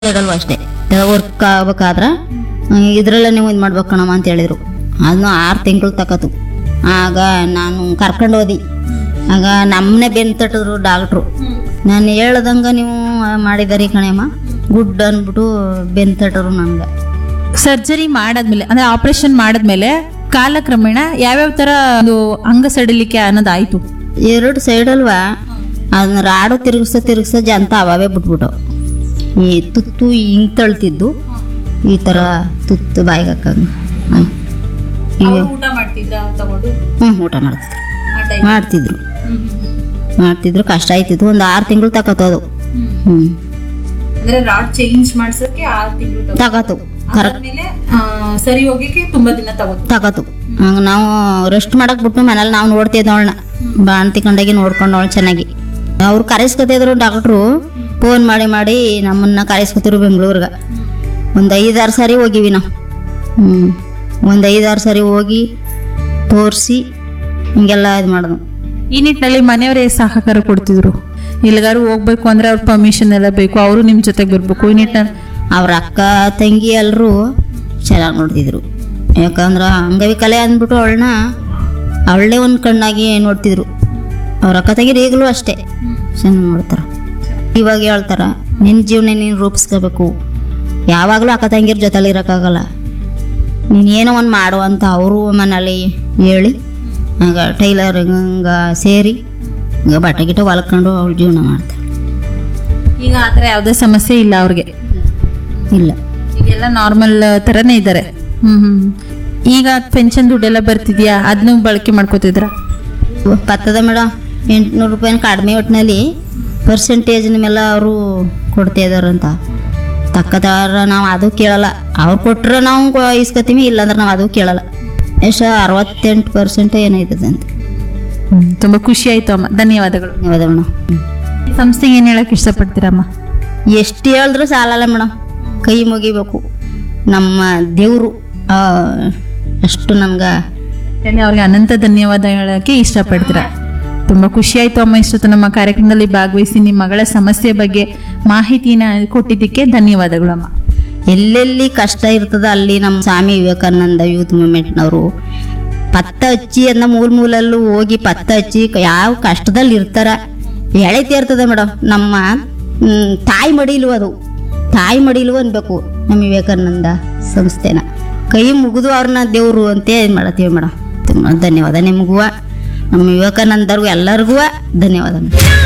ಇಡಲ್ವ ಅಷ್ಟೇ ವರ್ಕ್ ಆಗ್ಬೇಕಾದ್ರ ಇದ್ರಲ್ಲೇ ನೀವು ಇದು ಮಾಡ್ಬೇಕು ಕಣಮ್ಮ ಅಂತ ಹೇಳಿದ್ರು ಅದನ್ನು ಆರು ತಿಂಗಳು ತಕತು ಆಗ ನಾನು ಕರ್ಕೊಂಡು ಹೋದಿ ಆಗ ನಮ್ಮನೆ ಬೆನ್ ತಟ್ಟಿದ್ರು ಡಾಕ್ಟ್ರು ನಾನು ಹೇಳ್ದಂಗ ನೀವು ಮಾಡಿದಾರಿ ಕಣಮ್ಮ ಗುಡ್ ಅಂದ್ಬಿಟ್ಟು ಬೆನ್ ತಟ್ಟರು ನನಗೆ ಸರ್ಜರಿ ಮಾಡಾದ್ಮೇಲೆ ಅಂದ್ರೆ ಆಪರೇಷನ್ ಮಾಡಾದ್ಮೇಲೆ ಕಾಲಕ್ರಮೇಣ ಯಾವ್ಯಾವ ತರ ಒಂದು ಅಂಗ ಸಡಿಲಿಕೆ ಅನ್ನೋದಾಯ್ತು ಎರಡು ಸೈಡ್ ಅಲ್ವಾ ಅದನ್ನ ರಾಡು ತಿರುಗಿಸ ತಿರುಗಿಸ ಜಂತ ಅವಾವೇ ಬಿಟ್ಬಿಟ್ಟು ಈ ತುತ್ತು ಹಿಂಗ್ ತಳ್ತಿದ್ದು ಈ ಥರ ತುತ್ತು ಬಾಯಿಗೆ ಹಾಕಂಗ ಹಿಂಗೆ ಊಟ ಮಾಡ್ತಿದ್ರ ತಗೊಂಡು ಹ್ಞೂ ಊಟ ಮಾಡ್ತಿದ್ರು ಮಾಡ್ತಿದ್ರು ಮಾಡ್ತಿದ್ರು ಕಷ್ಟ ಆಯ್ತಿತ್ತು ಒಂದು ಆರು ತಿಂಗಳು ತಕತ್ತೋದು ಹ್ಞೂ ಅಂದ್ರೆ ರಾಡ್ ಚೇಂಜ್ ಮಾಡ್ಸಕ್ಕೆ ಆರು ತಿಂಗಳು ತಗತು ಕರೆಕ್ಟ್ ಆಮೇಲೆ ಸರಿ ಹೋಗಕ್ಕೆ ತುಂಬಾ ದಿನ ತಗೋತು ತಗತು ಹಂಗ ನಾವು ರೆಸ್ಟ್ ಮಾಡಕ್ ಬಿಟ್ಟು ಮನೇಲಿ ನಾವು ನೋಡ್ತಿದ್ದ ಅವಳನ್ನ ಬಾಣ್ತಿ ಕಂಡಾಗಿ ನೋಡ್ಕೊಂಡು ಅವಳು ಚೆನ್ನಾಗಿ ಅವ್ರು ಕರೆಸ್ಕೊತಿದ್ರು ಡಾಕ್ಟ್ರು ಫೋನ್ ಮಾಡಿ ಮಾಡಿ ನಮ್ಮನ್ನ ಕರೆಸ್ಕೊತಿರು ಬೆಂಗಳೂರಿಗೆ ಒಂದು ಐದಾರು ಸಾರಿ ಹೋಗಿವಿ ನಾವು ಹ್ಞೂ ಒಂದು ಐದಾರು ಸಾರಿ ಹೋಗಿ ತೋರಿಸಿ ಹಿಂಗೆಲ್ಲ ಇದು ಮಾಡಿದ್ವು ಈ ನಿಟ್ಟಿನಲ್ಲಿ ಮನೆಯವರೇ ಸಹಕಾರ ಕೊಡ್ತಿದ್ರು ಎಲ್ಲಿಗಾರು ಹೋಗ್ಬೇಕು ಅಂದ್ರೆ ಅವ್ರ ಪರ್ಮಿಷನ್ ಎಲ್ಲ ಬೇಕು ಅವರು ನಿಮ್ ಜೊತೆಗೆ ಬರ್ಬೇಕು ಈ ನಿಟ್ಟಿನಲ್ಲಿ ಅವ್ರ ಅಕ್ಕ ತಂಗಿ ಎಲ್ಲರೂ ಚೆನ್ನಾಗಿ ನೋಡ್ತಿದ್ರು ಯಾಕಂದ್ರೆ ಅಂಗವಿಕಲೆ ಅಂದ್ಬಿಟ್ಟು ಅವಳನ್ನ ಅವಳೇ ಒಂದು ಕಣ್ಣಾಗಿ ನೋಡ್ತಿದ್ರು ಅವ್ರ ಅಕ್ಕ ತಂಗಿರು ಈಗಲೂ ಅಷ್ಟೇ ಚೆನ್ನಾಗಿ ನೋಡ್ತಾರೆ ಇವಾಗ ಹೇಳ್ತಾರ ನಿನ್ನ ಜೀವನ ನೀನು ರೂಪಿಸ್ಕೋಬೇಕು ಯಾವಾಗಲೂ ಅಕ್ಕ ತಂಗಿರ ಜೊತೆಲಿ ಇರೋಕ್ಕಾಗಲ್ಲ ನೀನು ಏನೋ ಒಂದು ಮಾಡು ಅಂತ ಅವರು ಮನೇಲಿ ಹೇಳಿ ಆಗ ಟೈಲರಿಂಗ ಸೇರಿ ಈಗ ಬಟ್ಟೆ ಗಿಟ್ಟ ಹೊಲ್ಕೊಂಡು ಅವಳು ಜೀವನ ಮಾಡ್ತಾಳೆ ಈಗ ಆತರ ಯಾವ್ದೇ ಸಮಸ್ಯೆ ಇಲ್ಲ ಅವ್ರಿಗೆ ಇಲ್ಲ ಈಗೆಲ್ಲ ನಾರ್ಮಲ್ ತರನೇ ಇದ್ದಾರೆ ಹ್ಮ್ ಹ್ಮ್ ಈಗ ಪೆನ್ಷನ್ ದುಡ್ಡೆಲ್ಲ ಬರ್ತಿದ್ಯಾ ಅದನ್ನ ಬಳಕೆ ಮಾಡ್ಕೋತಿದ್ರ ಭತ್ತದ ಮೇಡಮ್ ಎಂಟುನೂರು ರೂಪಾಯಿನ ಕಡಿಮೆ ಒಟ್ಟಿನಲ್ಲಿ ಪರ್ಸೆಂಟೇಜ್ನ ಮೇಲೆ ಅವರು ಕೊಡ್ತಾ ಇದಾರಂತ ತಕ್ಕದಾರ ನಾವು ಅದು ಕೇಳಲ್ಲ ಅವ್ರು ಕೊಟ್ರೆ ನಾವು ಕೊ- ಇಸ್ಕೊತೀವಿ ಇಲ್ಲಾಂದ್ರೆ ನಾವು ಅದು ಕೇಳಲ್ಲ ಎಷ್ಟು ಅರವತ್ತೆಂಟು ಪರ್ಸೆಂಟ್ ಏನೈತದೆ ಅಂತ ತುಂಬಾ ಖುಷಿ ಆಯ್ತು ಅಮ್ಮ ಧನ್ಯವಾದಗಳು ಧನ್ಯವಾದ ಮೇಡಮ್ ಈ ಸಂಸ್ಥೆಗೆ ಏನ್ ಹೇಳಕ್ ಇಷ್ಟಪಡ್ತೀರಮ್ಮ ಎಷ್ಟು ಹೇಳಿದ್ರು ಸಾಲಲ್ಲ ಮೇಡಮ್ ಕೈ ಮುಗಿಬೇಕು ನಮ್ಮ ದೇವರು ಅಷ್ಟು ನನ್ಗೆ ಹೇಳಿ ಅವ್ರಿಗೆ ಅನಂತ ಧನ್ಯವಾದ ಹೇಳಕ್ಕೆ ಇಷ್ಟಪಡ್ತೀರಾ ತುಂಬಾ ಖುಷಿ ಆಯ್ತು ಅಮ್ಮ ಇಷ್ಟೊತ್ತು ನಮ್ಮ ಕಾರ್ಯಕ್ರಮದಲ್ಲಿ ಭಾಗವಹಿಸಿ ನಿಮ್ಮ ಮಗಳ ಸಮಸ್ಯೆ ಬಗ್ಗೆ ಮಾಹಿತಿನ ಕೊಟ್ಟಿದ್ದಕ್ಕೆ ಧನ್ಯವಾದಗಳು ಅಮ್ಮ ಎಲ್ಲೆಲ್ಲಿ ಕಷ್ಟ ಇರ್ತದ ಅಲ್ಲಿ ನಮ್ಮ ಸ್ವಾಮಿ ವಿವೇಕಾನಂದ ಯೂತ್ ಮೂವ್ಮೆಂಟ್ನವರು ಪತ್ತ ಹಚ್ಚಿ ಅದನ್ನ ಮೂಲ ಮೂಲಲ್ಲೂ ಹೋಗಿ ಪತ್ತ ಹಚ್ಚಿ ಕ- ಯಾವ ಕಷ್ಟದಲ್ಲಿ ಇರ್ತಾರ ಎಳೆತಿ ಇರ್ತದೆ ಮೇಡಮ್ ನಮ್ಮ ಮ್, ತಾಯಿ ಮಡಿಲು ಅದು ತಾಯಿ ಮಡಿಲು ಅನ್ಬೇಕು ನಮ್ಮ ವಿವೇಕಾನಂದ ಸಂಸ್ಥೆನ ಕೈ ಮುಗಿದು ಅವ್ರನ್ನ ದೇವರು ಅಂತ ಇದು ಮಾಡತ್ತೀವಿ ಮೇಡಮ್ ತುಂಬ ಧನ್ಯವಾದ ನಿಮಗೂ ನಮ್ಮ ವಿವೇಕಾನಂದರ್ಗೂ ಎಲ್ಲರಿಗೂ ಧನ್ಯವಾದ ಮೇಡಮ್